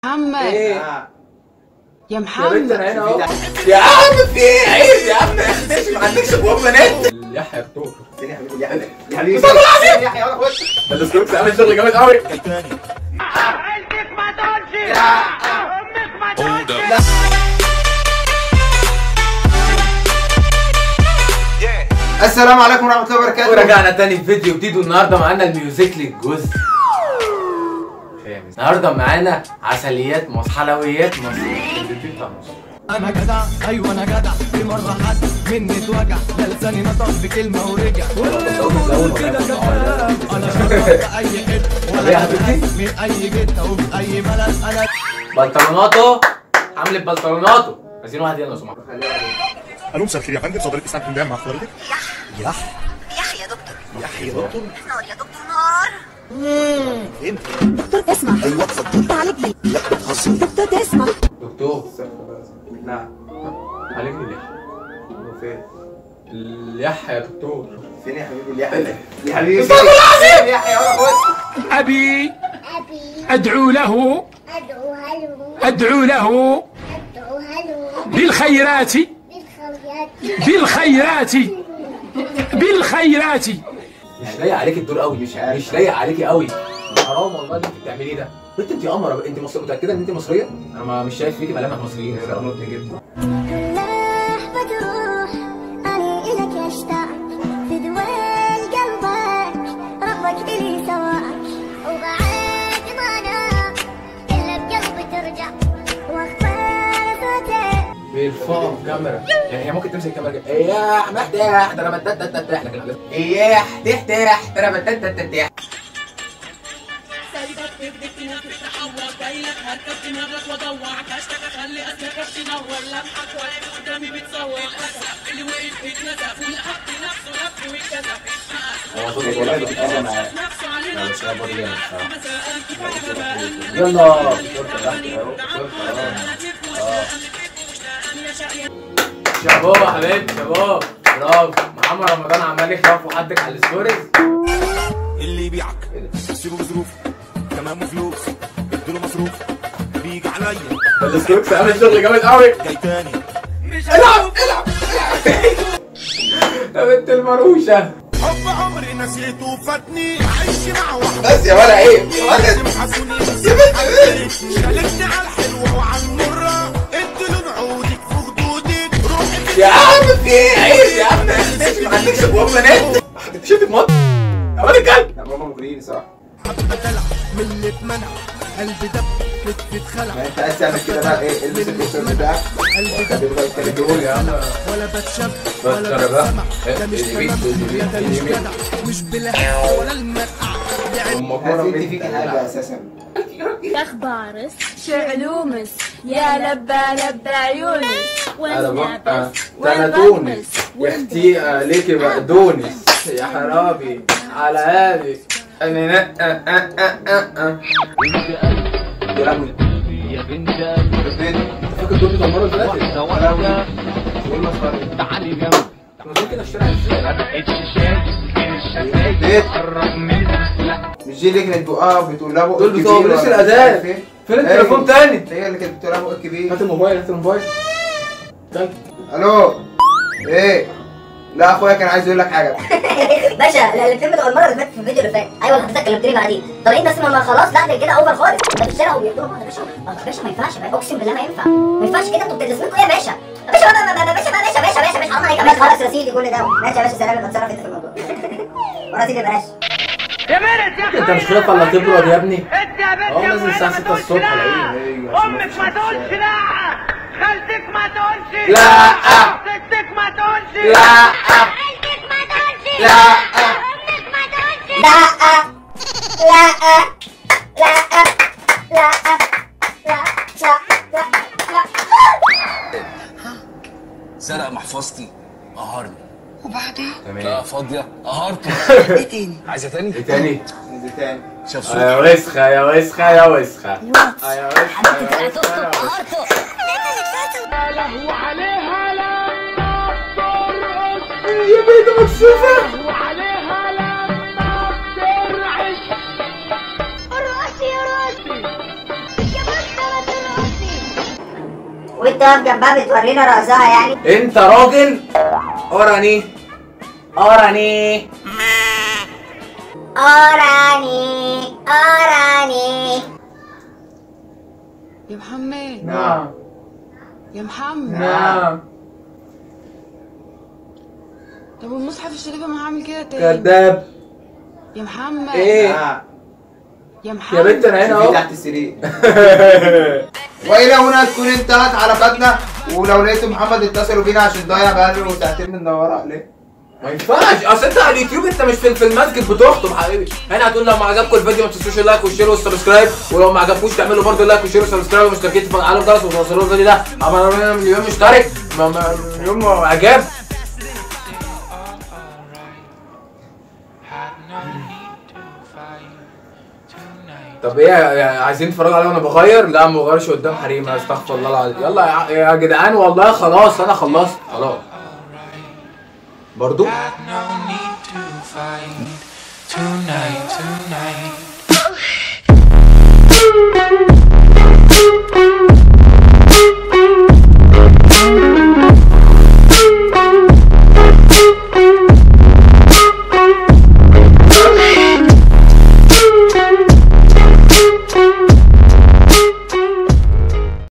محمد ايه يا يا بنت محمد انا هنا اهو يا عم في ايه عيب يا عم اختش ما عندكش ابواب بنات يحيى الدكتور فين يا حبيبي يا حبيبي يا حبيبي طب العظيم! يا حبيبي وانا اخوك ده السكريبت عامل شغل جامد قوي السلام عليكم ورحمه الله وبركاته ورجعنا تاني في فيديو جديد والنهارده معانا الميوزيكلي الجزء خامس النهارده معانا عسليات مصر حلويات مصر البيبي بتاع مصر انا جدع ايوه انا جدع في مره حد مني اتوجع لا لساني نطق بكلمه ورجع واللي يقول كده كلام انا شغال في اي حته طب إيه يا ولا حبيبتي؟ بخاف من اي جته وفي اي بلد انا بلطروناتو حملة بلطروناتو عايزين واحد يلا لو سمحت الو مساء الخير يا فندم صدرت اسعاد حمدان مع حضرتك يحيى يا دكتور يحيى دكتور نار يا دكتور نار فين دكتور تسمع ايوه اتفضل تعالجني لا بتهزر دكتور تسمع دكتور نعم عليكني ليه هو فين يحيى يا دكتور فين يا حبيبي يا حبيبي يا حبيبي استغفر الله العظيم! يا حبيبي وانا اخوك أبي أبي أدعو له أدعو هلو أدعو له أدعو هلو بالخيرات بالخويات بالخيرات بالخيرات مش لايق عليك الدور قوي مش عارف. مش لايق عليكي قوي حرام والله اللي انت بتعمليه ده بنت انت قمره بقى. انت مصر متاكده ان انت مصريه انا ما مش شايف فيكي ملامح مصريين رقمت جدا لحظة تروح أنا إلك أشتاق في دوال قلبك ربك إلي سواك وبعد ما أنام إلا بقلبي ترجع واختار صوتك بالفار كاميرا يعني هي ممكن تمسك الكاميرا كده اياح محتاح ده انا بتتتتح لكن على- اياح تحتاح ده انا بتتتتح هو صوت الولد بيتكلم معاه لا بس هو بودي جامد الصراحة. يلا شابوه يا حبيبي شابوه برافو محمد رمضان عمال يخاف وحدك على الستوريز اللي يبيعك سيبه بظروف تمام فلوس اديله مصروف بيجي عليا ده السكريبت عامل شغل جامد قوي جاي تاني العب العب يا بنت المروشه حب عمري نسيته فاتني عايش مع واحدة بس يا ولا عيب لازم حسوني يا بنت ايه شالكني على الحلوة وعلى المرة اديله نعودك في خدودك روحك يا عم في ايه عيب يا عم اختش ما عندكش ابواب بنات انت شفت مط يا ولد الكلب لا ماما مغريني صح حبه دلع من اللي اتمنع قلبي دب كتفي اتخلع ما انت عايز تعمل كده بقى ايه البس الكوستيوم بتاعك قلبي دب خلي بالك كده دول يا عم ولا بتشب بس ولا ترى بقى. بتسمع إيه، ده مش اليمين، تمام اليمين، ده مش اليمين. جدع مش بالهوا ولا المرقع يعني ام عارف كوره انت فيك حاجه اساسا اخبارس شعلومس يا لبى لبى عيونس انا بقى والنبس ده انا تونس يا اختي عليك بقدونس يا حرامي على هادي انا نا- أ- أ- أ- أ- أ. يا لهوي يا بنت فين انت فاكر دول بتوع المره اللي فاتت يا لهوي ايه المسخره دي تعالي جنب احنا نزول كده في الشارع ازاي بيت مش دي اللي كانت بقها بتقول لها بقك دول بتوع كبير بوليس ولا الأذان. مش عارف ايه؟ فين أيوة. التليفون تاني هي اللي كانت بتقول لها بقك كبير هات الموبايل هات الموبايل تاني الو ايه لا اخويا كان عايز يقول لك حاجه باشا الاثنين بتوع المره اللي فاتت في الفيديو اللي فات ايوه اللي حضرتك كلمتني بعدين طب ايه بس ما ما خلاص لا ده كده اوفر خالص ده في الشارع وبيقولوا بعض يا باشا يا باشا ما ينفعش بقى. اقسم بالله ما ينفع ما ينفعش كده انتوا بتلزمكوا ايه يا باشا يا باشا بقى بقى- بقى- باشا بقى باشا باشا باشا باشا حرام عليك يا باشا خلاص يا سيدي كل ده ماشي يا باشا سلام بتصرف انت في الموضوع ورا سيدي بلاش انت مش خايف الا تبرد يا ابني اه لازم الساعه 6 الصبح الاقيه امك ما تقولش لا خالتك ما تقولش لا ستك ما تقولش لا عيلتك ما تقولش لا امك ما تقولش لا لا لا لا لا لا لا سرق محفظتي قهرني وبعدين لا فاضيه قهرته ايه تاني عايزه تاني ايه تاني نزل تاني شاف صوت يا وسخه يا وسخه يا وسخه يا وسخه يا وسخه يا وسخه يا بنت مكسوفه راسي راسي يا بس وانت واقف جنبها بتورينا رأسها يعني انت راجل اوراني اوراني أراني أراني يا محمد نعم يا محمد نعم طب والمصحف الشريف ما هعمل كده تاني كذاب يا محمد ايه آه. يا محمد يا بنت انا هنا شوفي اهو تحت السرير والى هنا تكون انتهت حلقتنا ولو لقيتوا محمد اتصلوا بينا عشان ضيع بقاله ساعتين بندورها عليه ما ينفعش اصل انت على اليوتيوب انت مش في في المسجد بتخطب حبيبي هنا هتقول لو ما عجبكم الفيديو ما تنسوش اللايك والشير والسبسكرايب ولو ما عجبكوش تعملوا برضه اللايك والشير والسبسكرايب ومشتركين تفعلوا الجرس وتوصلوا الفيديو ده عملوا لنا مليون مشترك ما- ما- مليون اعجاب طب ايه يا- عايزين تتفرجوا عليا وانا بغير؟ لا ما بغيرش قدام حريم استغفر الله العظيم يلا يا ع- يا جدعان والله خلاص انا خلصت خلاص برضو no need to fight tonight, tonight.